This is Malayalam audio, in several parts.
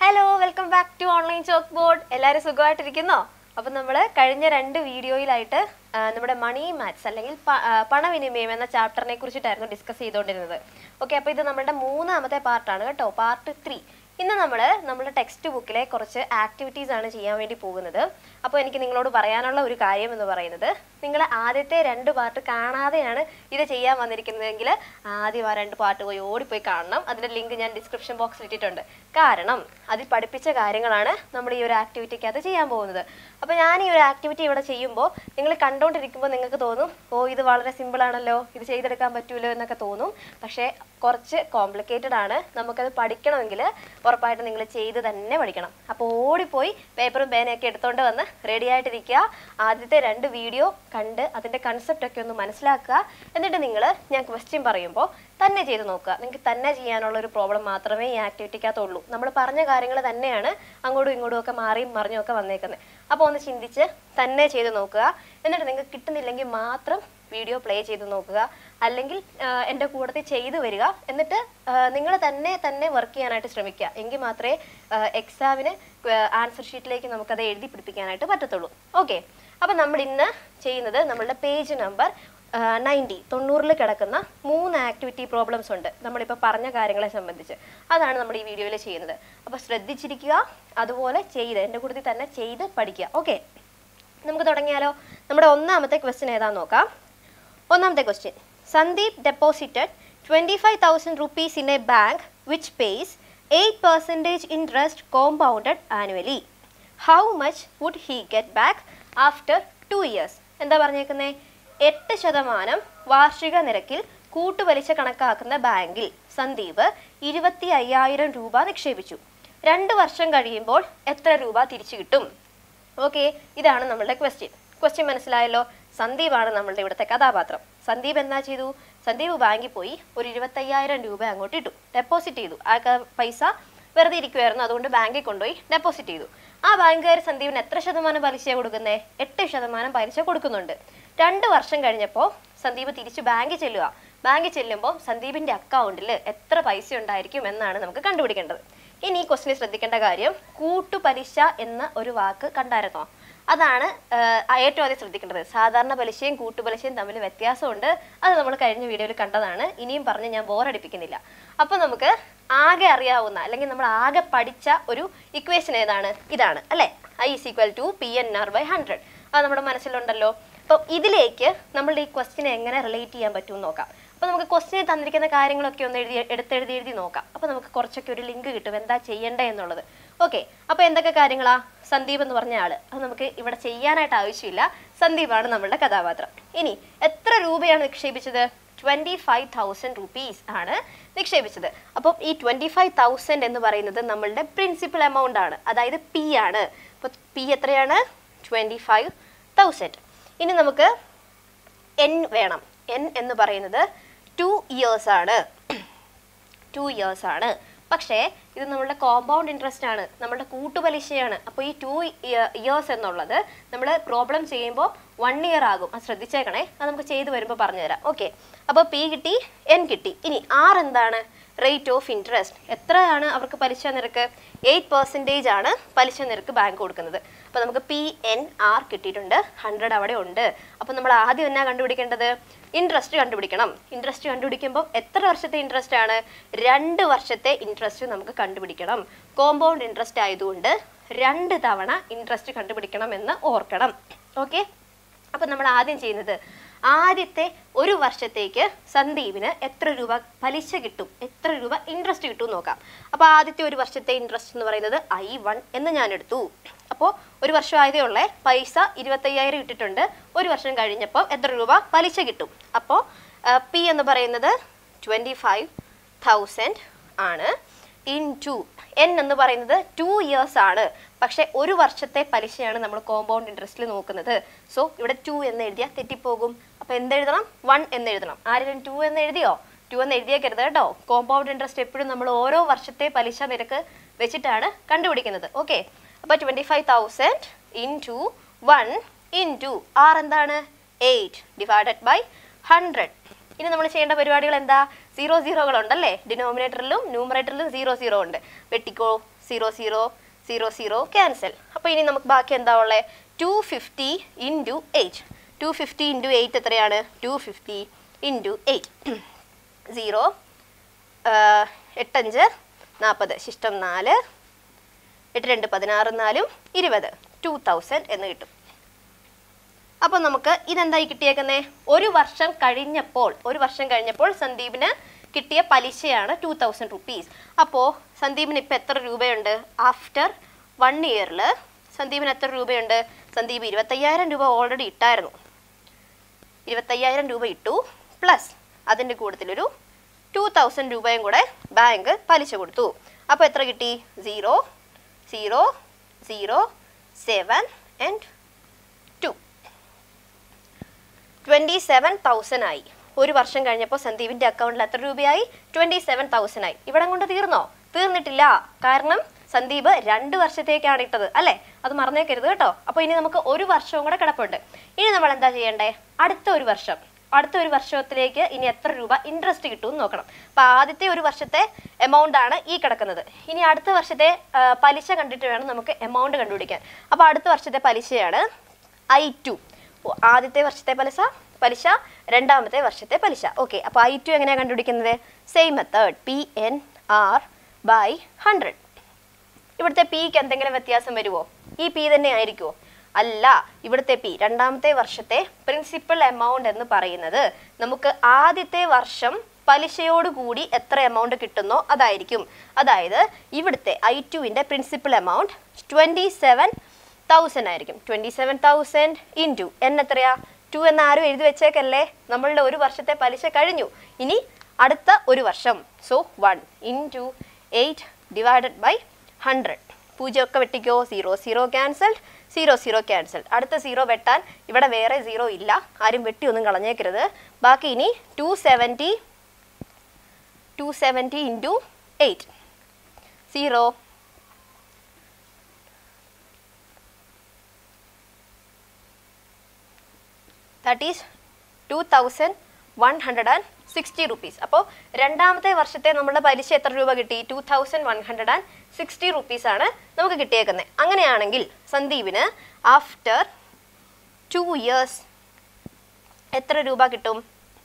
hello welcome back to online chalk board എല്ലാവരും സുഖമായിട്ടിരിക്കുന്നോ അപ്പം നമ്മൾ കഴിഞ്ഞ രണ്ട് വീഡിയോയിലായിട്ട് ആ, നമ്മുടെ മണി മാത്സ് അല്ലെങ്കിൽ പ- ആ, പണവിനിമയം എന്ന ചാപ്റ്ററിനെ കുറിച്ചിട്ടായിരുന്നു ഡിസ്കസ് ചെയ്തുകൊണ്ടിരുന്നത് ഓക്കെ അപ്പോൾ ഇത് നമ്മുടെ മൂന്നാമത്തെ പാർട്ടാണ് കേട്ടോ പാർട്ട് ത്രീ ഇന്ന് നമ്മൾ നമ്മുടെ ടെക്സ്റ്റ് ബുക്കിലെ കുറച്ച് ആക്ടിവിറ്റീസ് ആണ് ചെയ്യാൻ വേണ്ടി പോകുന്നത് അപ്പോൾ എനിക്ക് നിങ്ങളോട് പറയാനുള്ള ഒരു കാര്യം എന്ന് പറയുന്നത് നിങ്ങൾ ആദ്യത്തെ രണ്ട് പാർട്ട് കാണാതെയാണ് ഇത് ചെയ്യാൻ വന്നിരിക്കുന്നതെങ്കിൽ ആദ്യം ആ രണ്ട് പാർട്ട് പോയി ഓടിപ്പോയി കാണണം അതിൻ്റെ ലിങ്ക് ഞാൻ ഡിസ്ക്രിപ്ഷൻ ബോക്സിൽ ഇട്ടിട്ടുണ്ട് കാരണം അതിൽ പഠിപ്പിച്ച കാര്യങ്ങളാണ് നമ്മൾ ഈ ഒരു ആക്ടിവിറ്റിക്കകത്ത് ചെയ്യാൻ പോകുന്നത് അപ്പോൾ ഞാൻ ഈ ഒരു ആക്ടിവിറ്റി ഇവിടെ ചെയ്യുമ്പോൾ നിങ്ങൾ കണ്ടുകൊണ്ടിരിക്കുമ്പോൾ നിങ്ങൾക്ക് തോന്നും ഓ ഇത് വളരെ സിമ്പിൾ ആണല്ലോ ഇത് ചെയ്തെടുക്കാൻ പറ്റുമല്ലോ എന്നൊക്കെ തോന്നും പക്ഷേ കുറച്ച് കോംപ്ലിക്കേറ്റഡ് ആണ് നമുക്കത് പഠിക്കണമെങ്കിൽ ഉറപ്പായിട്ടും നിങ്ങൾ ചെയ്ത് തന്നെ പഠിക്കണം അപ്പോൾ ഓടിപ്പോയി പേപ്പറും പേനയൊക്കെ എടുത്തുകൊണ്ട് വന്ന് റെഡി ആയിട്ടിരിക്കുക ആദ്യത്തെ രണ്ട് വീഡിയോ കണ്ട് അതിൻ്റെ കൺസെപ്റ്റ് ഒക്കെ ഒന്ന് മനസ്സിലാക്കുക എന്നിട്ട് നിങ്ങൾ ഞാൻ ക്വസ്റ്റ്യൻ പറയുമ്പോൾ തന്നെ ചെയ്ത് നോക്കുക നിങ്ങൾക്ക് തന്നെ ചെയ്യാനുള്ള ഒരു പ്രോബ്ലം മാത്രമേ ഈ ആക്ടിവിറ്റിക്കകത്തുള്ളൂ നമ്മൾ പറഞ്ഞ കാര്യങ്ങൾ തന്നെയാണ് അങ്ങോട്ടും ഇങ്ങോട്ടും ഒക്കെ മാറിയും മറിഞ്ഞും ഒക്കെ വന്നേക്കുന്നത് അപ്പോൾ ഒന്ന് ചിന്തിച്ച് തന്നെ ചെയ്ത് നോക്കുക എന്നിട്ട് നിങ്ങൾക്ക് കിട്ടുന്നില്ലെങ്കിൽ മാത്രം വീഡിയോ പ്ലേ ചെയ്ത് നോക്കുക അല്ലെങ്കിൽ ആഹ്, എൻ്റെ കൂട്ടത്തിൽ ചെയ്തു വരിക എന്നിട്ട് നിങ്ങൾ തന്നെ തന്നെ വർക്ക് ചെയ്യാനായിട്ട് ശ്രമിക്കുക എങ്കിൽ മാത്രമേ എക്സാമിന് ആൻസർ ഷീറ്റിലേക്ക് നമുക്കത് എഴുതി പിടിപ്പിക്കാനായിട്ട് പറ്റത്തുള്ളൂ ഓക്കെ അപ്പം നമ്മൾ ഇന്ന് ചെയ്യുന്നത് നമ്മളുടെ പേജ് നമ്പർ നയൻറ്റി തൊണ്ണൂറിൽ കിടക്കുന്ന മൂന്ന് ആക്ടിവിറ്റി പ്രോബ്ലംസ് ഉണ്ട് നമ്മളിപ്പോൾ പറഞ്ഞ കാര്യങ്ങളെ സംബന്ധിച്ച് അതാണ് നമ്മൾ ഈ വീഡിയോയിൽ ചെയ്യുന്നത് അപ്പോൾ ശ്രദ്ധിച്ചിരിക്കുക അതുപോലെ ചെയ്ത് എൻ്റെ കൂട്ടത്തിൽ തന്നെ ചെയ്ത് പഠിക്കുക ഓക്കെ നമുക്ക് തുടങ്ങിയാലോ നമ്മുടെ ഒന്നാമത്തെ ക്വസ്റ്റ്യൻ ഏതാന്ന് നോക്കാം ഒന്നാമത്തെ question Sandeep deposited twenty five thousand rupees in a bank which pays eight percentage interest compounded annually how much would he get back after two years എന്താ പറഞ്ഞേക്കുന്നത് എട്ട് ശതമാനം വാർഷിക നിരക്കിൽ കൂട്ടുപലിശ കണക്കാക്കുന്ന ബാങ്കിൽ സന്ദീപ് ഇരുപത്തി അയ്യായിരം രൂപ നിക്ഷേപിച്ചു രണ്ട് വർഷം കഴിയുമ്പോൾ എത്ര രൂപ തിരിച്ചു കിട്ടും ഓക്കെ ഇതാണ് നമ്മളുടെ ക്വസ്റ്റ്യൻ ക്വസ്റ്റ്യൻ മനസ്സിലായല്ലോ സന്ദീപാണ് നമ്മളുടെ ഇവിടുത്തെ കഥാപാത്രം സന്ദീപ് എന്താ ചെയ്തു സന്ദീപ് ബാങ്കിൽ പോയി ഒരു ഇരുപത്തയ്യായിരം രൂപ അങ്ങോട്ട് ഇട്ടു ഡെപ്പോസിറ്റ് ചെയ്തു ആ ക- പൈസ വെറുതെ ഇരിക്കുമായിരുന്നു അതുകൊണ്ട് ബാങ്കിൽ കൊണ്ടുപോയി ഡെപ്പോസിറ്റ് ചെയ്തു ആ ബാങ്കുകാർ സന്ദീപിന് എത്ര ശതമാനം പലിശ കൊടുക്കുന്നേ എട്ട് ശതമാനം പലിശ കൊടുക്കുന്നുണ്ട് രണ്ട് വർഷം കഴിഞ്ഞപ്പോൾ സന്ദീപ് തിരിച്ച് ബാങ്കിൽ ചെല്ലുക ബാങ്കിൽ ചെല്ലുമ്പോൾ സന്ദീപിന്റെ അക്കൗണ്ടിൽ എത്ര പൈസ ഉണ്ടായിരിക്കും എന്നാണ് നമുക്ക് കണ്ടുപിടിക്കേണ്ടത് ഇനി ഈ ക്വസ്റ്റിനെ ശ്രദ്ധിക്കേണ്ട കാര്യം കൂട്ടുപലിശ എന്ന ഒരു വാക്ക് കണ്ടായിരുന്നോ അതാണ് ആഹ്, ഏറ്റവും ആദ്യം ശ്രദ്ധിക്കേണ്ടത് സാധാരണ പലിശയും കൂട്ടുപലിശയും തമ്മിൽ വ്യത്യാസമുണ്ട് അത് നമ്മൾ കഴിഞ്ഞ വീഡിയോയിൽ കണ്ടതാണ് ഇനിയും പറഞ്ഞ് ഞാൻ ബോറടിപ്പിക്കുന്നില്ല അപ്പോൾ നമുക്ക് ആകെ അറിയാവുന്ന അല്ലെങ്കിൽ നമ്മൾ ആകെ പഠിച്ച ഒരു ഇക്വേഷൻ ഏതാണ് ഇതാണ് അല്ലേ I is equal to P N R by hundred അത് നമ്മുടെ മനസ്സിലുണ്ടല്ലോ അപ്പോൾ ഇതിലേക്ക് നമ്മളുടെ ഈ ക്വസ്റ്റിനെ എങ്ങനെ റിലേറ്റ് ചെയ്യാൻ പറ്റുമെന്ന് നോക്കാം അപ്പോൾ നമുക്ക് ക്വസ്റ്റിനെ തന്നിരിക്കുന്ന കാര്യങ്ങളൊക്കെ ഒന്ന് എഴുതി എടുത്തെഴുതി എഴുതി നോക്കാം അപ്പോൾ നമുക്ക് കുറച്ചൊക്കെ ഒരു ലിങ്ക് കിട്ടും എന്താ ചെയ്യേണ്ടത് എന്നുള്ളത് ഓക്കെ അപ്പോൾ എന്തൊക്കെ കാര്യങ്ങളാ സന്ദീപ് എന്ന് പറഞ്ഞ ആള് അത് നമുക്ക് ഇവിടെ ചെയ്യാനായിട്ട് ആവശ്യമില്ല സന്ദീപാണ് നമ്മളുടെ കഥാപാത്രം ഇനി എത്ര രൂപയാണ് നിക്ഷേപിച്ചത് ട്വൻറ്റി ഫൈവ് തൗസൻഡ് റുപ്പീസ് ആണ് നിക്ഷേപിച്ചത് അപ്പം ഈ ട്വൻറ്റി ഫൈവ് തൗസൻഡ് എന്ന് പറയുന്നത് നമ്മളുടെ പ്രിൻസിപ്പൽ എമൗണ്ട് ആണ് അതായത് പി ആണ് അപ്പോൾ പി എത്രയാണ് ട്വൻറ്റി ഫൈവ് തൗസൻഡ് ഇനി നമുക്ക് എൻ വേണം എൻ എന്ന് പറയുന്നത് ടു ഇയേഴ്സ് ആണ് ടു ഇയേഴ്സ് ആണ് പക്ഷേ ഇത് നമ്മളുടെ കോമ്പൗണ്ട് ഇൻട്രസ്റ്റ് ആണ് നമ്മുടെ കൂട്ടുപലിശയാണ് അപ്പോൾ ഈ ടു ഇയേഴ്സ് എന്നുള്ളത് നമ്മൾ പ്രോബ്ലം ചെയ്യുമ്പോൾ വൺ ഇയർ ആകും അത് ശ്രദ്ധിച്ചേക്കണേ അത് നമുക്ക് ചെയ്തു വരുമ്പോൾ പറഞ്ഞുതരാം ഓക്കെ അപ്പോൾ പി കിട്ടി എൻ കിട്ടി ഇനി ആർ എന്താണ് റേറ്റ് ഓഫ് ഇൻട്രസ്റ്റ് എത്രയാണ് അവർക്ക് പലിശ നിരക്ക് എയ്റ്റ് പെർസെൻറ്റേജ് ആണ് പലിശ നിരക്ക് ബാങ്ക് കൊടുക്കുന്നത് അപ്പോൾ നമുക്ക് പി എൻ ആർ കിട്ടിയിട്ടുണ്ട് ഹൺഡ്രഡ് അവിടെ ഉണ്ട് അപ്പോൾ നമ്മൾ ആദ്യം എന്നാ കണ്ടുപിടിക്കേണ്ടത് ഇൻട്രസ്റ്റ് കണ്ടുപിടിക്കണം ഇൻട്രസ്റ്റ് കണ്ടുപിടിക്കുമ്പോൾ എത്ര വർഷത്തെ ഇൻട്രസ്റ്റ് ആണ് രണ്ട് വർഷത്തെ ഇൻട്രസ്റ്റ് നമുക്ക് കണ്ടുപിടിക്കണം കോമ്പൗണ്ട് ഇൻട്രസ്റ്റ് ആയതുകൊണ്ട് രണ്ട് തവണ ഇൻട്രസ്റ്റ് കണ്ടുപിടിക്കണം എന്ന് ഓർക്കണം ഓക്കെ അപ്പം നമ്മൾ ആദ്യം ചെയ്യുന്നത് ആദ്യത്തെ ഒരു വർഷത്തേക്ക് സന്ദീപിന് എത്ര രൂപ പലിശ കിട്ടും എത്ര രൂപ ഇൻട്രസ്റ്റ് കിട്ടും എന്ന് നോക്കാം അപ്പോൾ ആദ്യത്തെ ഒരു വർഷത്തെ ഇൻട്രസ്റ്റ് എന്ന് പറയുന്നത് ഐ വൺ എന്ന് ഞാൻ എടുത്തു അപ്പോൾ ഒരു വർഷം ആയതേ ഉള്ളേ പൈസ ഇരുപത്തയ്യായിരം ഇട്ടിട്ടുണ്ട് ഒരു വർഷം കഴിഞ്ഞപ്പോൾ എത്ര രൂപ പലിശ കിട്ടും അപ്പോൾ പി എന്ന് പറയുന്നത് ട്വൻറ്റി ഫൈവ് തൗസൻഡ് ആണ് ഇൻ ടു എൻ എന്ന് പറയുന്നത് ടു ഇയേഴ്സ് ആണ് പക്ഷെ ഒരു വർഷത്തെ പലിശയാണ് നമ്മൾ കോമ്പൗണ്ട് ഇൻട്രസ്റ്റിൽ നോക്കുന്നത് സോ ഇവിടെ ടു എന്ന് എഴുതിയാൽ തെറ്റിപ്പോകും അപ്പോൾ എന്തെഴുതണം വൺ എന്ന് എഴുതണം ആരെങ്കിലും ടു എന്ന് എഴുതിയോ ടു എന്ന് എഴുതിയേക്കരുത് കേട്ടോ കോമ്പൗണ്ട് ഇൻട്രസ്റ്റ് എപ്പോഴും നമ്മൾ ഓരോ വർഷത്തെ പലിശ നിരക്ക് വെച്ചിട്ടാണ് കണ്ടുപിടിക്കുന്നത് ഓക്കെ അപ്പോൾ twenty five thousand into one into R എന്താണ് എയ്റ്റ് ഡിവൈഡഡ് ബൈ ഹൺഡ്രഡ് ഇനി നമ്മൾ ചെയ്യേണ്ട പരിപാടികൾ എന്താ സീറോ സീറോകൾ ഉണ്ടല്ലേ ഡിനോമിനേറ്ററിലും ന്യൂമറേറ്ററിലും സീറോ സീറോ ഉണ്ട് വെട്ടിക്കോ zero zero zero zero cancel അപ്പോൾ ഇനി നമുക്ക് ബാക്കി എന്താ ഉള്ളത് two fifty into eight two fifty into eight എത്രയാണ് two fifty into eight zero എട്ടഞ്ച് നാൽപ്പത് ശിഷ്ടം നാല് എട്ട് രണ്ട് പതിനാറ് നാലും ഇരുപത് ടു തൗസൻഡ് എന്ന് കിട്ടും അപ്പോൾ നമുക്ക് ഇതെന്തായി കിട്ടിയേക്കുന്നേ ഒരു വർഷം കഴിഞ്ഞപ്പോൾ ഒരു വർഷം കഴിഞ്ഞപ്പോൾ സന്ദീപിന് കിട്ടിയ പലിശയാണ് ടു തൗസൻഡ് റുപ്പീസ് അപ്പോൾ സന്ദീപിന് ഇപ്പോൾ എത്ര രൂപയുണ്ട് ആഫ്റ്റർ വൺ ഇയറിൽ സന്ദീപിന് എത്ര രൂപയുണ്ട് സന്ദീപ് ഇരുപത്തയ്യായിരം രൂപ ഓൾറെഡി ഇട്ടായിരുന്നു ഇരുപത്തയ്യായിരം രൂപ ഇട്ടു പ്ലസ് അതിൻ്റെ കൂട്ടത്തിലൊരു ടു തൗസൻഡ് രൂപയും കൂടെ ബാങ്ക് പലിശ കൊടുത്തു അപ്പോൾ എത്ര കിട്ടി zero zero zero seven and two twenty seven thousand ആയി ഒരു വർഷം കഴിഞ്ഞപ്പോൾ സന്ദീപിൻ്റെ അക്കൗണ്ടിൽ എത്ര രൂപയായി ട്വൻറ്റി സെവൻ തൗസൻഡ് ആയി ഇവിടെ കൊണ്ട് തീർന്നോ തീർന്നിട്ടില്ല കാരണം സന്ദീപ് രണ്ട് വർഷത്തേക്കാണ് ഇട്ടത് അല്ലേ അത് മറന്നേക്കരുത് കേട്ടോ അപ്പോൾ ഇനി നമുക്ക് ഒരു വർഷവും കൂടെ കിടപ്പുണ്ട് ഇനി നമ്മൾ എന്താ ചെയ്യണ്ടേ അടുത്ത ഒരു വർഷം അടുത്ത ഒരു വർഷത്തിലേക്ക് ഇനി എത്ര രൂപ ഇൻട്രസ്റ്റ് കിട്ടും എന്ന് നോക്കണം അപ്പോൾ ആദ്യത്തെ ഒരു വർഷത്തെ എമൗണ്ട് ആണ് ഈ കിടക്കുന്നത് ഇനി അടുത്ത വർഷത്തെ ആ, പലിശ കണ്ടിട്ട് വേണം നമുക്ക് എമൗണ്ട് കണ്ടുപിടിക്കാൻ അപ്പോൾ അടുത്ത വർഷത്തെ പലിശയാണ് ഐ ടു ആദ്യത്തെ വർഷത്തെ പലിശ പലിശ രണ്ടാമത്തെ വർഷത്തെ പലിശ ഓക്കെ അപ്പോൾ ഐ ടു എങ്ങനെയാണ് കണ്ടുപിടിക്കുന്നത് same method P N R by hundred ഇവിടുത്തെ പിക്ക് എന്തെങ്കിലും വ്യത്യാസം വരുമോ ഈ പി തന്നെ ആയിരിക്കുമോ അല്ല ഇവിടുത്തെ പി രണ്ടാമത്തെ വർഷത്തെ പ്രിൻസിപ്പൽ എമൗണ്ട് എന്ന് പറയുന്നത് നമുക്ക് ആദ്യത്തെ വർഷം പലിശയോടുകൂടി എത്ര എമൗണ്ട് കിട്ടുന്നോ അതായിരിക്കും അതായത് ഇവിടുത്തെ ഐ ടുവിൻ്റെ principal amount twenty seven thousand ആയിരിക്കും twenty seven thousand into N എത്രയാ ടു എന്ന് ആരും എഴുതി വെച്ചേക്കല്ലേ നമ്മളുടെ ഒരു വർഷത്തെ പലിശ കഴിഞ്ഞു ഇനി അടുത്ത ഒരു വർഷം so one into eight divided by hundred പൂജ്യമൊക്കെ വെട്ടിക്കോ zero zero cancelled zero zero cancelled അടുത്ത സീറോ വെട്ടാൻ ഇവിടെ വേറെ സീറോ ഇല്ല ആരും വെട്ടിയൊന്നും കളഞ്ഞേക്കരുത് ബാക്കി ഇനി two seventy two seventy into eight zero that is two thousand one hundred and sixty rupees അപ്പോൾ രണ്ടാമത്തെ വർഷത്തെ നമ്മുടെ പലിശ എത്ര രൂപ കിട്ടി two thousand one hundred and sixty റുപ്പീസാണ് നമുക്ക് കിട്ടിയേക്കുന്നത് അങ്ങനെയാണെങ്കിൽ സന്ദീപിന് ആഫ്റ്റർ ടു ഇയേഴ്സ് എത്ര രൂപ കിട്ടും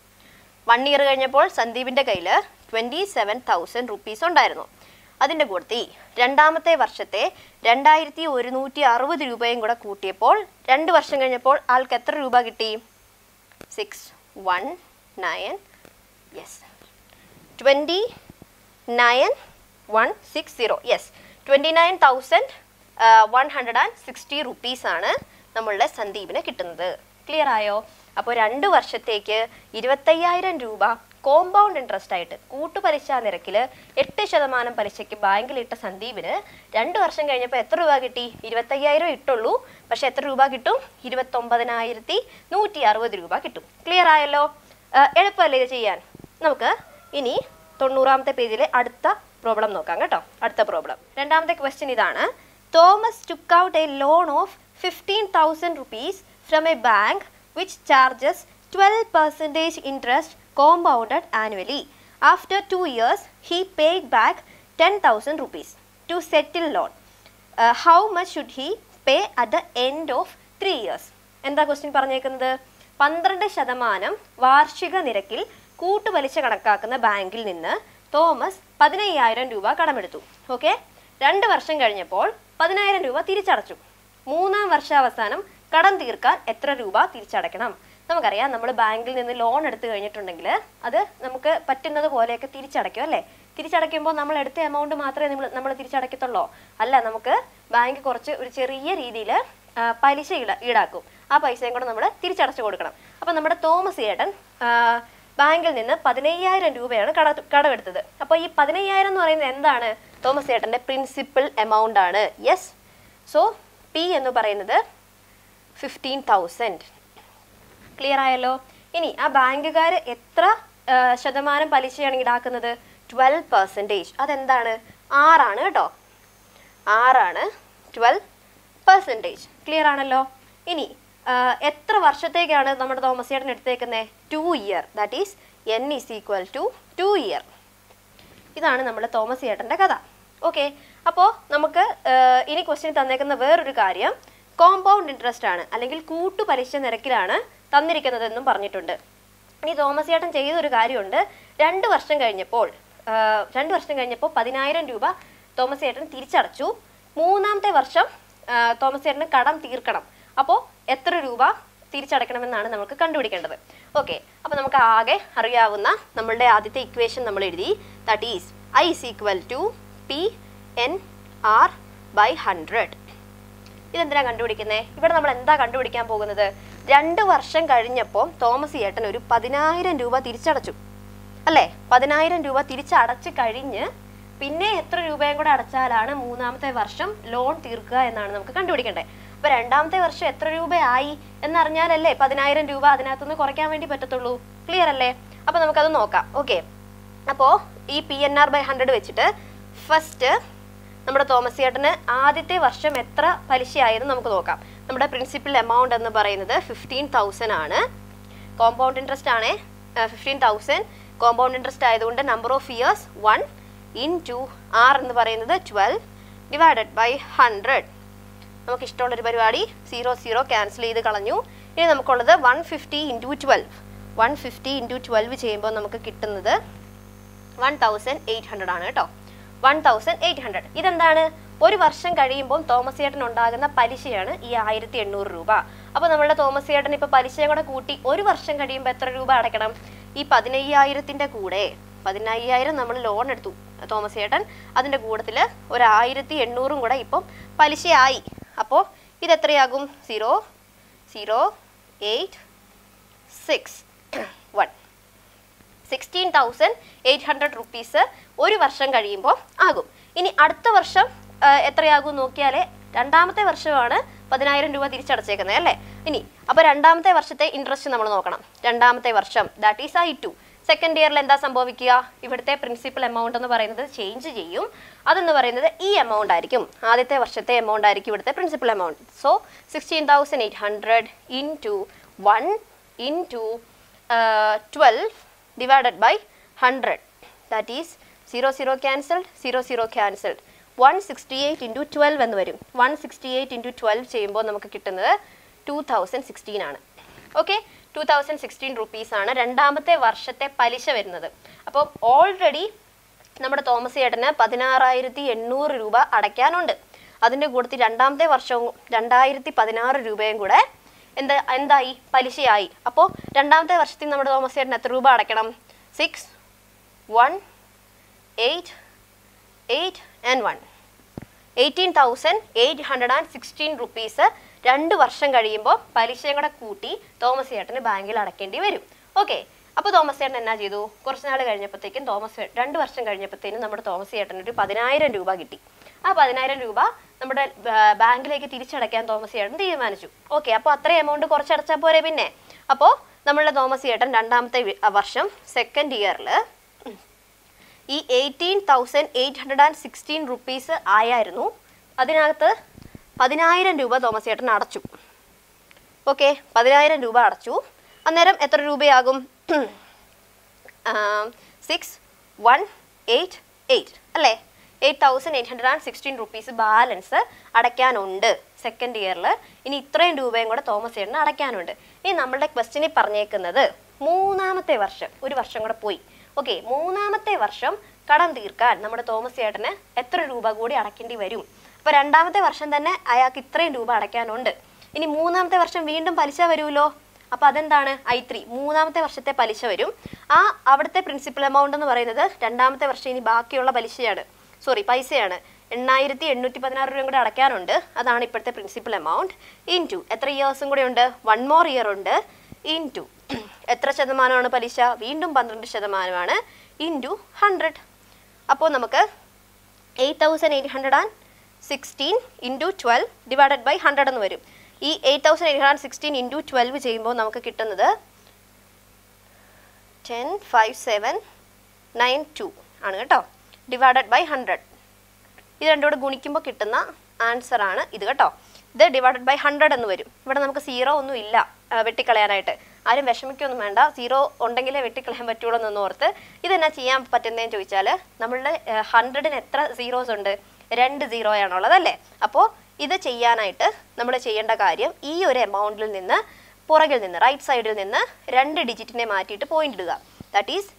വൺ ഇയർ കഴിഞ്ഞപ്പോൾ സന്ദീപിൻ്റെ കയ്യിൽ ട്വൻറ്റി സെവൻ തൗസൻഡ് റുപ്പീസ് ഉണ്ടായിരുന്നു അതിൻ്റെ കൂട്ടത്തിൽ രണ്ടാമത്തെ വർഷത്തെ രണ്ടായിരത്തി ഒരുന്നൂറ്റി അറുപത് രൂപയും കൂടെ കൂട്ടിയപ്പോൾ രണ്ട് വർഷം കഴിഞ്ഞപ്പോൾ ആൾക്ക് എത്ര രൂപ കിട്ടി six one nine yes twenty nine one six zero yes twenty nine thousand one hundred and sixty റുപ്പീസാണ് നമ്മളുടെ സന്ദീപിന് കിട്ടുന്നത് ക്ലിയർ ആയോ അപ്പോൾ രണ്ട് വർഷത്തേക്ക് ഇരുപത്തയ്യായിരം രൂപ കോമ്പൗണ്ട് ഇൻട്രസ്റ്റ് ആയിട്ട് കൂട്ടുപലിശ നിരക്കിൽ എട്ട് ശതമാനം പലിശയ്ക്ക് ബാങ്കിലിട്ട സന്ദീപിന് രണ്ട് വർഷം കഴിഞ്ഞപ്പോൾ എത്ര രൂപ കിട്ടി ഇരുപത്തയ്യായിരം ഇട്ടുള്ളൂ പക്ഷെ എത്ര രൂപ കിട്ടും ഇരുപത്തൊമ്പതിനായിരത്തി നൂറ്റി അറുപത് രൂപ കിട്ടും ക്ലിയർ ആയല്ലോ ആ, എളുപ്പമല്ലേ ഇത് ചെയ്യാൻ നമുക്ക് ഇനി തൊണ്ണൂറാമത്തെ പേജിലെ അടുത്ത പ്രോബ്ലം നോക്കാം കേട്ടോ അടുത്ത പ്രോബ്ലം രണ്ടാമത്തെ ക്വസ്റ്റ്യൻ ഇതാണ് Thomas took out a loan of fifteen thousand rupees from a bank which charges twelve percentage interest compounded annually after two years he paid back ten thousand rupees to settle loan how much should he pay at the end of three years എന്താ ക്വസ്റ്റ്യൻ പറഞ്ഞേക്കുന്നത് പന്ത്രണ്ട് ശതമാനം വാർഷിക നിരക്കിൽ കൂട്ടുപലിശ കണക്കാക്കുന്ന ബാങ്കിൽ നിന്ന് തോമസ് പതിനയ്യായിരം രൂപ കടമെടുത്തു ഓക്കെ രണ്ട് വർഷം കഴിഞ്ഞപ്പോൾ പതിനായിരം രൂപ തിരിച്ചടച്ചു മൂന്നാം വർഷാവസാനം കടം തീർക്കാൻ എത്ര രൂപ തിരിച്ചടയ്ക്കണം നമുക്കറിയാം നമ്മൾ ബാങ്കിൽ നിന്ന് ലോൺ എടുത്തു കഴിഞ്ഞിട്ടുണ്ടെങ്കിൽ അത് നമുക്ക് പറ്റുന്നത് പോലെയൊക്കെ തിരിച്ചടയ്ക്കും അല്ലേ തിരിച്ചടയ്ക്കുമ്പോൾ നമ്മൾ എടുത്ത എമൗണ്ട് മാത്രമേ നമ്മൾ നമ്മൾ തിരിച്ചടയ്ക്കത്തുള്ളൂ അല്ല നമുക്ക് ബാങ്ക് കുറച്ച് ഒരു ചെറിയ രീതിയിൽ പലിശ ഈട ഈടാക്കും ആ പൈസയും കൂടെ നമ്മൾ തിരിച്ചടച്ചു കൊടുക്കണം അപ്പം നമ്മുടെ തോമസ് ചേട്ടൻ ആ, ബാങ്കിൽ നിന്ന് പതിനയ്യായിരം രൂപയാണ് കട കടമെടുത്തത് അപ്പോൾ ഈ പതിനയ്യായിരം എന്ന് പറയുന്നത് എന്താണ് തോമസ് ചേട്ടൻ്റെ പ്രിൻസിപ്പൽ എമൗണ്ട് ആണ് യെസ് സോ പി എന്ന് പറയുന്നത് ഫിഫ്റ്റീൻ തൗസൻഡ് ക്ലിയർ ആയല്ലോ ഇനി ആ ബാങ്കുകാർ എത്ര ആ, ശതമാനം പലിശയാണ് ഈടാക്കുന്നത് ട്വൽവ് പെർസെൻറ്റേജ് അതെന്താണ് ആറാണ് കേട്ടോ ആറാണ് ട്വൽവ് പെർസെൻറ്റേജ് ക്ലിയർ ആണല്ലോ ഇനി ആ, എത്ര വർഷത്തേക്കാണ് നമ്മുടെ തോമസ് ചേട്ടൻ എടുത്തേക്കുന്നത് two year that is N is equal to two year ഇതാണ് നമ്മുടെ തോമസ് ചേട്ടൻ്റെ കഥ ഓക്കെ അപ്പോൾ നമുക്ക് ആ, ഇനി ക്വസ്റ്റ്യൻ തന്നേക്കുന്ന വേറൊരു കാര്യം കോമ്പൗണ്ട് ഇൻട്രസ്റ്റ് ആണ് അല്ലെങ്കിൽ കൂട്ടുപലിശ നിരക്കിലാണ് തന്നിരിക്കുന്നതെന്നും പറഞ്ഞിട്ടുണ്ട് ഇനി തോമസ് ചേട്ടൻ ചെയ്തൊരു കാര്യമുണ്ട് രണ്ട് വർഷം കഴിഞ്ഞപ്പോൾ ആ, രണ്ട് വർഷം കഴിഞ്ഞപ്പോൾ പതിനായിരം രൂപ തോമസ് ചേട്ടൻ തിരിച്ചടച്ചു മൂന്നാമത്തെ വർഷം ആ, തോമസ് ചേട്ടന് കടം തീർക്കണം അപ്പോൾ എത്ര രൂപ തിരിച്ചടയ്ക്കണമെന്നാണ് നമുക്ക് കണ്ടുപിടിക്കേണ്ടത് ഓക്കെ അപ്പോൾ നമുക്ക് ആകെ അറിയാവുന്ന നമ്മളുടെ ആദ്യത്തെ ഇക്വേഷൻ നമ്മൾ എഴുതി that is I is equal to P N R by hundred ഇതെന്തിനാ കണ്ടുപിടിക്കുന്നത് ഇവിടെ നമ്മൾ എന്താ കണ്ടുപിടിക്കാൻ പോകുന്നത് രണ്ട് വർഷം കഴിഞ്ഞപ്പോൾ തോമസ് ചേട്ടൻ ഒരു പതിനായിരം രൂപ തിരിച്ചടച്ചു അല്ലേ പതിനായിരം രൂപ തിരിച്ചടച്ച് കഴിഞ്ഞ് പിന്നെ എത്ര രൂപയും കൂടെ അടച്ചാലാണ് മൂന്നാമത്തെ വർഷം ലോൺ തീർക്കുക എന്നാണ് നമുക്ക് കണ്ടുപിടിക്കേണ്ടത് അപ്പൊ രണ്ടാമത്തെ വർഷം എത്ര രൂപയായി എന്നറിഞ്ഞാലല്ലേ പതിനായിരം രൂപ അതിനകത്തുനിന്ന് കുറയ്ക്കാൻ വേണ്ടി പറ്റത്തുള്ളൂ ക്ലിയർ അല്ലേ അപ്പൊ നമുക്കത് നോക്കാം ഓക്കെ അപ്പോൾ ഈ P N R by hundred വെച്ചിട്ട് ഫസ്റ്റ് നമ്മുടെ തോമസ് ചേട്ടന് ആദ്യത്തെ വർഷം എത്ര പലിശയായെന്ന് നമുക്ക് നോക്കാം നമ്മുടെ പ്രിൻസിപ്പൽ എമൗണ്ട് എന്ന് പറയുന്നത് ഫിഫ്റ്റീൻ തൗസൻഡ് ആണ് കോമ്പൗണ്ട് ഇൻട്രസ്റ്റ് ആണ് ഫിഫ്റ്റീൻ തൗസൻഡ് കോമ്പൗണ്ട് ഇൻട്രസ്റ്റ് ആയതുകൊണ്ട് number of years one into R എന്ന് പറയുന്നത് ട്വൽവ് ഡിവൈഡഡ് ബൈ ഹൺഡ്രഡ് നമുക്ക് ഇഷ്ടമുള്ളൊരു പരിപാടി സീറോ സീറോ ക്യാൻസൽ ചെയ്ത് കളഞ്ഞു ഇനി നമുക്കുള്ളത് one fifty into twelve one fifty into twelve ചെയ്യുമ്പോൾ നമുക്ക് കിട്ടുന്നത് വൺ തൗസൻഡ് എയ്റ്റ് ഹൺഡ്രഡ് ആണ് കേട്ടോ വൺ തൗസൻഡ് എയ്റ്റ് ഹൺഡ്രഡ് ഇതെന്താണ് ഒരു വർഷം കഴിയുമ്പോൾ തോമസ് ചേട്ടൻ ഉണ്ടാകുന്ന പലിശയാണ് ഈ ആയിരത്തി എണ്ണൂറ് രൂപ അപ്പോൾ നമ്മളുടെ തോമസ് ചേട്ടൻ ഇപ്പോൾ പലിശയും കൂടെ കൂട്ടി ഒരു വർഷം കഴിയുമ്പോൾ എത്ര രൂപ അടയ്ക്കണം ഈ പതിനയ്യായിരത്തിൻ്റെ കൂടെ പതിനയ്യായിരം നമ്മൾ ലോൺ എടുത്തു തോമസ് ചേട്ടൻ അതിൻ്റെ കൂട്ടത്തിൽ ഒരു ആയിരത്തി എണ്ണൂറും കൂടെ ഇപ്പം പലിശയായി അപ്പോൾ ഇതെത്രയാകും zero zero eight six one sixteen thousand eight hundred rupees ഒരു വർഷം കഴിയുമ്പോൾ ആകും ഇനി അടുത്ത വർഷം ആ, എത്രയാകും നോക്കിയാലേ രണ്ടാമത്തെ വർഷമാണ് പതിനായിരം രൂപ തിരിച്ചടച്ചേക്കുന്നത് അല്ലേ ഇനി അപ്പോൾ രണ്ടാമത്തെ വർഷത്തെ ഇൻട്രസ്റ്റ് നമ്മൾ നോക്കണം രണ്ടാമത്തെ വർഷം that is I two second ഇയറിൽ എന്താ സംഭവിക്കുക ഇവിടുത്തെ പ്രിൻസിപ്പൽ എമൗണ്ട് എന്ന് പറയുന്നത് ചേഞ്ച് ചെയ്യും അതെന്ന് പറയുന്നത് ഈ എമൗണ്ട് ആയിരിക്കും ആദ്യത്തെ വർഷത്തെ എമൗണ്ട് ആയിരിക്കും ഇവിടുത്തെ principal amount so sixteen thousand eight hundred into one into twelve divided by 100 that is 0 0 cancelled 0 0 cancelled 168 into 12 എന്ന് വരും 168 into 12 ചെയ്യുമ്പോൾ നമുക്ക് കിട്ടുന്നത് 2016 ആണ് okay two thousand sixteen rupees ആണ് രണ്ടാമത്തെ വർഷത്തെ പലിശ വരുന്നത് അപ്പോൾ ഓൾറെഡി നമ്മുടെ തോമസ് ചേട്ടന് പതിനാറായിരത്തി എണ്ണൂറ് രൂപ അടയ്ക്കാനുണ്ട് അതിൻ്റെ കൂട്ടത്തിൽ രണ്ടാമത്തെ വർഷവും രണ്ടായിരത്തി പതിനാറ് രൂപയും കൂടെ എന്താ എന്തായി പലിശയായി അപ്പോൾ രണ്ടാമത്തെ വർഷത്തിൽ നമ്മുടെ തോമസ് ചേട്ടൻ എത്ര രൂപ അടയ്ക്കണം six one eight eight and one eighteen thousand eight hundred and sixteen rupees രണ്ട് വർഷം കഴിയുമ്പോൾ പലിശയും കൂടെ കൂട്ടി തോമസ് ചേട്ടന് ബാങ്കിൽ അടയ്ക്കേണ്ടി വരും ഓക്കെ അപ്പോൾ തോമസ് ചേട്ടൻ എന്നാ ചെയ്തു കുറച്ച് നാൾ കഴിഞ്ഞപ്പോഴത്തേക്കും തോമസ് ചേ- രണ്ട് വർഷം കഴിഞ്ഞപ്പോഴത്തേനും നമ്മുടെ തോമസ് ചേട്ടന് ഒരു പതിനായിരം രൂപ കിട്ടി ആ പതിനായിരം രൂപ നമ്മുടെ ബാ- ബാങ്കിലേക്ക് തിരിച്ചടയ്ക്കാൻ തോമസ് ചേട്ടൻ തീരുമാനിച്ചു ഓക്കെ അപ്പോൾ അത്രയും എമൗണ്ട് കുറച്ചടച്ചാൽ പോരെ പിന്നെ അപ്പോൾ നമ്മളുടെ തോമസ് ചേട്ടൻ രണ്ടാമത്തെ വി- ആ വർഷം സെക്കൻഡ് ഇയറിൽ ഈ eighteen thousand eight hundred and sixteen rupees ആയായിരുന്നു അതിനകത്ത് പതിനായിരം രൂപ തോമസ് ചേട്ടൻ അടച്ചു ഓക്കെ പതിനായിരം രൂപ അടച്ചു അന്നേരം എത്ര രൂപയാകും സിക്സ് വൺ എയ്റ്റ് എയ്റ്റ് അല്ലേ eight thousand eight hundred and sixteen rupees balance അടയ്ക്കാനുണ്ട് സെക്കൻഡ് ഇയറിൽ ഇനി ഇത്രയും രൂപയും കൂടെ തോമസ് ചേട്ടന് അടയ്ക്കാനുണ്ട് ഇനി നമ്മളുടെ ക്വസ്റ്റ്യനിൽ പറഞ്ഞേക്കുന്നത് മൂന്നാമത്തെ വർഷം ഒരു വർഷം കൂടെ പോയി ഓക്കെ മൂന്നാമത്തെ വർഷം കടം തീർക്കാൻ നമ്മുടെ തോമസ് ചേട്ടന് എത്ര രൂപ കൂടി അടയ്ക്കേണ്ടി വരും അപ്പൊ രണ്ടാമത്തെ വർഷം തന്നെ അയാൾക്ക് ഇത്രയും രൂപ അടയ്ക്കാനുണ്ട് ഇനി മൂന്നാമത്തെ വർഷം വീണ്ടും പലിശ വരുമല്ലോ അപ്പൊ അതെന്താണ് ഐ ത്രീ മൂന്നാമത്തെ വർഷത്തെ പലിശ വരും ആ അവിടുത്തെ പ്രിൻസിപ്പൽ എമൗണ്ട് എന്ന് പറയുന്നത് രണ്ടാമത്തെ വർഷം ഇനി ബാക്കിയുള്ള പലിശയാണ് സോറി പൈസയാണ് എണ്ണായിരത്തി എണ്ണൂറ്റി പതിനാറ് രൂപയും കൂടെ അടയ്ക്കാനുണ്ട് അതാണ് ഇപ്പോഴത്തെ പ്രിൻസിപ്പൽ എമൗണ്ട് ഇൻ ടു എത്ര ഇയേഴ്സും കൂടെ ഉണ്ട് വൺ മോർ ഇയർ ഉണ്ട് ഇൻ ടു എത്ര ശതമാനമാണ് പലിശ വീണ്ടും പന്ത്രണ്ട് ശതമാനമാണ് ഇൻ ടു ഹൺഡ്രഡ് അപ്പോൾ നമുക്ക് eight thousand eight hundred and sixteen into twelve divided by hundred എന്ന് വരും ഈ eight thousand eight hundred sixteen into twelve ചെയ്യുമ്പോൾ നമുക്ക് കിട്ടുന്നത് ten five seven nine two ആണ് കേട്ടോ ഡിവൈഡഡ് ബൈ ഹൺഡ്രഡ് ഇത് രണ്ടും കൂടെ ഗുണിക്കുമ്പോൾ കിട്ടുന്ന ആൻസർ ആണ് ഇത് കേട്ടോ ഇത് ഡിവൈഡഡ് ബൈ ഹൺഡ്രഡ് എന്ന് വരും ഇവിടെ നമുക്ക് സീറോ ഒന്നും ഇല്ല ആ, വെട്ടിക്കളയാനായിട്ട് ആരും വിഷമിക്കൊന്നും വേണ്ട സീറോ ഉണ്ടെങ്കിലേ വെട്ടിക്കളയാൻ പറ്റുള്ളൂ എന്ന് ഓർത്ത് ഇതെന്നാ ചെയ്യാൻ പറ്റുന്നതെന്ന് ചോദിച്ചാൽ നമ്മളുടെ ഹൺഡ്രഡിന് എത്ര സീറോസ് ഉണ്ട് രണ്ട് സീറോയാണുള്ളത് അല്ലേ അപ്പോൾ ഇത് ചെയ്യാനായിട്ട് നമ്മൾ ചെയ്യേണ്ട കാര്യം ഈ ഒരു എമൗണ്ടിൽ നിന്ന് പുറകിൽ നിന്ന് റൈറ്റ് സൈഡിൽ നിന്ന് രണ്ട് ഡിജിറ്റിനെ മാറ്റിയിട്ട് പോയിന്റ് ഇടുക ദാറ്റ് ഈസ്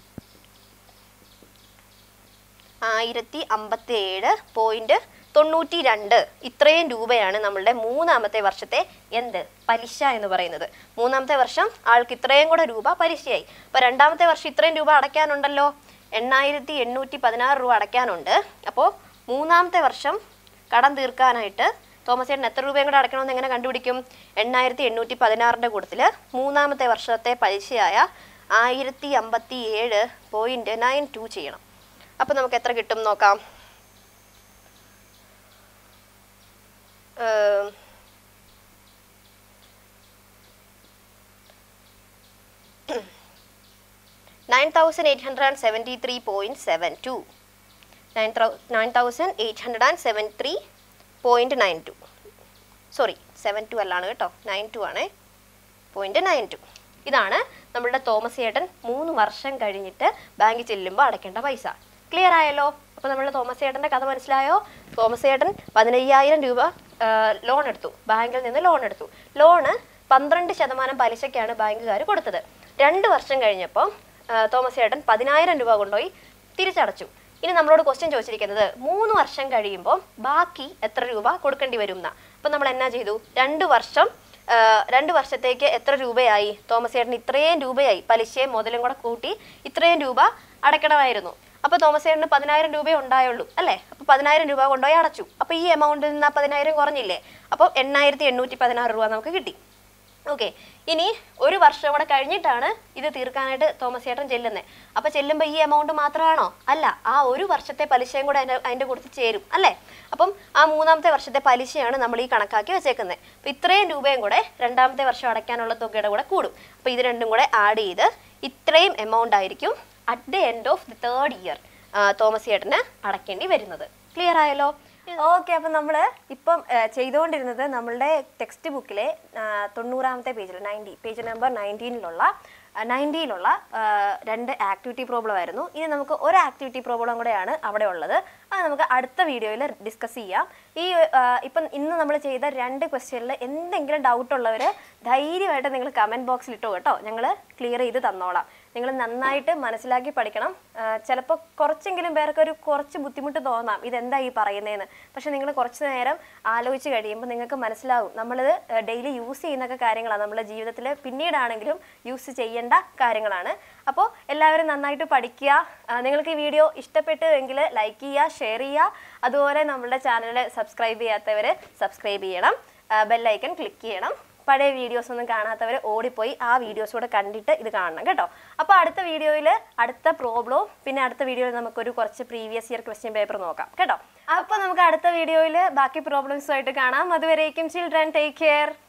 ആയിരത്തി അമ്പത്തി ഏഴ് പോയിന്റ് തൊണ്ണൂറ്റി രണ്ട് ഇത്രയും രൂപയാണ് നമ്മളുടെ മൂന്നാമത്തെ വർഷത്തെ എന്ത് പലിശ എന്ന് പറയുന്നത് മൂന്നാമത്തെ വർഷം ആൾക്ക് ഇത്രയും കൂടെ രൂപ പലിശയായി അപ്പോൾ രണ്ടാമത്തെ വർഷം ഇത്രയും രൂപ അടയ്ക്കാനുണ്ടല്ലോ എണ്ണായിരത്തി എണ്ണൂറ്റി പതിനാറ് രൂപ അടയ്ക്കാനുണ്ട് അപ്പോൾ മൂന്നാമത്തെ വർഷം കടം തീർക്കാനായിട്ട് തോമസ് ചേട്ടൻ എത്ര രൂപയും കൂടെ അടയ്ക്കണമെന്ന് എങ്ങനെ കണ്ടുപിടിക്കും എണ്ണായിരത്തി എണ്ണൂറ്റി പതിനാറിൻ്റെ കൂട്ടത്തിൽ മൂന്നാമത്തെ വർഷത്തെ പലിശയായ ആയിരത്തി അമ്പത്തി ഏഴ് പോയിന്റ് നയൻ ടു ചെയ്യണം അപ്പോൾ നമുക്ക് എത്ര കിട്ടും നോക്കാം ഏം, nine thousand eight hundred and seventy three point seven two nine nine thousand eight hundred and seven three point nine two sorry seven two അല്ലാണ് കേട്ടോ നയൻ ടു ആണേ പോയിന്റ് നയൻ ടു ഇതാണ് നമ്മളുടെ തോമസ് ചേട്ടൻ മൂന്ന് വർഷം കഴിഞ്ഞിട്ട് ബാങ്കിൽ ചെല്ലുമ്പോൾ അടയ്ക്കേണ്ട പൈസ ക്ലിയർ ആയല്ലോ അപ്പോൾ നമ്മളുടെ തോമസ് ചേട്ടൻ്റെ കഥ മനസ്സിലായോ തോമസ് ചേട്ടൻ പതിനയ്യായിരം രൂപ ലോൺ എടുത്തു ബാങ്കിൽ നിന്ന് ലോൺ എടുത്തു ലോണ് പന്ത്രണ്ട് ശതമാനം പലിശയ്ക്കാണ് ബാങ്കുകാർ കൊടുത്തത് രണ്ട് വർഷം കഴിഞ്ഞപ്പോൾ തോമസ് ചേട്ടൻ പതിനായിരം രൂപ കൊണ്ടുപോയി തിരിച്ചടച്ചു ഇനി നമ്മളോട് ക്വസ്റ്റ്യൻ ചോദിച്ചിരിക്കുന്നത് മൂന്ന് വർഷം കഴിയുമ്പോൾ ബാക്കി എത്ര രൂപ കൊടുക്കേണ്ടി വരും എന്നാ അപ്പം നമ്മൾ എന്നാ ചെയ്തു രണ്ട് വർഷം ആ, രണ്ട് വർഷത്തേക്ക് എത്ര രൂപയായി തോമസ് ചേട്ടൻ ഇത്രയും രൂപയായി പലിശയും മുതലും കൂടെ കൂട്ടി ഇത്രയും രൂപ അടയ്ക്കണമായിരുന്നു അപ്പോൾ തോമസ് ചേട്ടന് പതിനായിരം രൂപയേ ഉണ്ടായുള്ളൂ അല്ലേ അപ്പോൾ പതിനായിരം രൂപ കൊണ്ടുപോയി അടച്ചു അപ്പോൾ ഈ എമൗണ്ടിൽ നിന്ന് ആ പതിനായിരം കുറഞ്ഞില്ലേ അപ്പോൾ എണ്ണായിരത്തി എണ്ണൂറ്റി പതിനാറ് രൂപ നമുക്ക് കിട്ടി ഓക്കെ ഇനി ഒരു വർഷം കൂടെ കഴിഞ്ഞിട്ടാണ് ഇത് തീർക്കാനായിട്ട് തോമസ് ചേട്ടൻ ചെല്ലുന്നത് അപ്പോൾ ചെല്ലുമ്പോൾ ഈ എമൗണ്ട് മാത്രമാണോ അല്ല ആ ഒരു വർഷത്തെ പലിശയും കൂടെ അതിൻ്റെ അതിൻ്റെ കൂട്ടത്തിൽ ചേരും അല്ലേ അപ്പം ആ മൂന്നാമത്തെ വർഷത്തെ പലിശയാണ് നമ്മൾ ഈ കണക്കാക്കി വെച്ചേക്കുന്നത് അപ്പോൾ ഇത്രയും രൂപയും കൂടെ രണ്ടാമത്തെ വർഷം അടയ്ക്കാനുള്ള തുകയുടെ കൂടെ കൂടും അപ്പോൾ ഇത് രണ്ടും കൂടെ ആഡ് ചെയ്ത് ഇത്രയും എമൗണ്ട് ആയിരിക്കും at the end of the third year Thomas ചേട്ടന് അടയ്ക്കേണ്ടി വരുന്നത് ക്ലിയർ ആയല്ലോ ഓക്കെ അപ്പം നമ്മൾ ഇപ്പം ആ, ചെയ്തുകൊണ്ടിരുന്നത് നമ്മളുടെ ടെക്സ്റ്റ് ബുക്കിലെ ആ, തൊണ്ണൂറാമത്തെ പേജിൽ നയൻറ്റി പേജ് നമ്പർ നയൻറ്റീനിലുള്ള നയൻറ്റിയിലുള്ള രണ്ട് ആക്ടിവിറ്റി പ്രോബ്ലം ആയിരുന്നു ഇനി നമുക്ക് ഒരു ആക്ടിവിറ്റി പ്രോബ്ലം കൂടെയാണ് അവിടെ ഉള്ളത് അത് നമുക്ക് അടുത്ത വീഡിയോയിൽ ഡിസ്കസ് ചെയ്യാം ഈ ആ, ഇപ്പം ഇന്ന് നമ്മൾ ചെയ്ത രണ്ട് ക്വസ്റ്റ്യനിൽ എന്തെങ്കിലും ഡൗട്ട് ഉള്ളവർ ധൈര്യമായിട്ട് നിങ്ങൾ കമൻറ്റ് ബോക്സിൽ ഇട്ടോ കേട്ടോ ഞങ്ങൾ ക്ലിയർ ചെയ്ത് തന്നോളാം നിങ്ങൾ നന്നായിട്ട് മനസ്സിലാക്കി പഠിക്കണം ചിലപ്പോൾ കുറച്ചെങ്കിലും പേർക്ക് ഒരു കുറച്ച് ബുദ്ധിമുട്ട് തോന്നാം ഇതെന്താ ഈ പറയുന്നതെന്ന് പക്ഷെ നിങ്ങൾ കുറച്ച് നേരം ആലോചിച്ച് കഴിയുമ്പോൾ നിങ്ങൾക്ക് മനസ്സിലാവും നമ്മളിത് ഡെയിലി യൂസ് ചെയ്യുന്നൊക്കെ കാര്യങ്ങളാണ് നമ്മുടെ ജീവിതത്തിൽ പിന്നീടാണെങ്കിലും യൂസ് ചെയ്യേണ്ട കാര്യങ്ങളാണ് അപ്പോൾ എല്ലാവരും നന്നായിട്ട് പഠിക്കുക ആ, നിങ്ങൾക്ക് ഈ വീഡിയോ ഇഷ്ടപ്പെട്ടു എങ്കിൽ ലൈക്ക് ചെയ്യുക ഷെയർ ചെയ്യുക അതുപോലെ നമ്മുടെ ചാനൽ സബ്സ്ക്രൈബ് ചെയ്യാത്തവർ സബ്സ്ക്രൈബ് ചെയ്യണം ബെല്ലൈക്കൺ ക്ലിക്ക് ചെയ്യണം പഴയ വീഡിയോസ് ഒന്നും കാണാത്തവർ ഓടിപ്പോയി ആ വീഡിയോസ് കൂടെ കണ്ടിട്ട് ഇത് കാണണം കേട്ടോ അപ്പോൾ അടുത്ത വീഡിയോയിൽ അടുത്ത പ്രോബ്ലവും പിന്നെ അടുത്ത വീഡിയോയിൽ നമുക്കൊരു കുറച്ച് പ്രീവിയസ് ഇയർ ക്വസ്റ്റ്യൻ പേപ്പർ നോക്കാം കേട്ടോ അപ്പോൾ നമുക്ക് അടുത്ത വീഡിയോയിൽ ബാക്കി പ്രോബ്ലംസുമായിട്ട് കാണാം അതുവരേക്കും ചിൽഡ്രൻ ടേക്ക് കെയർ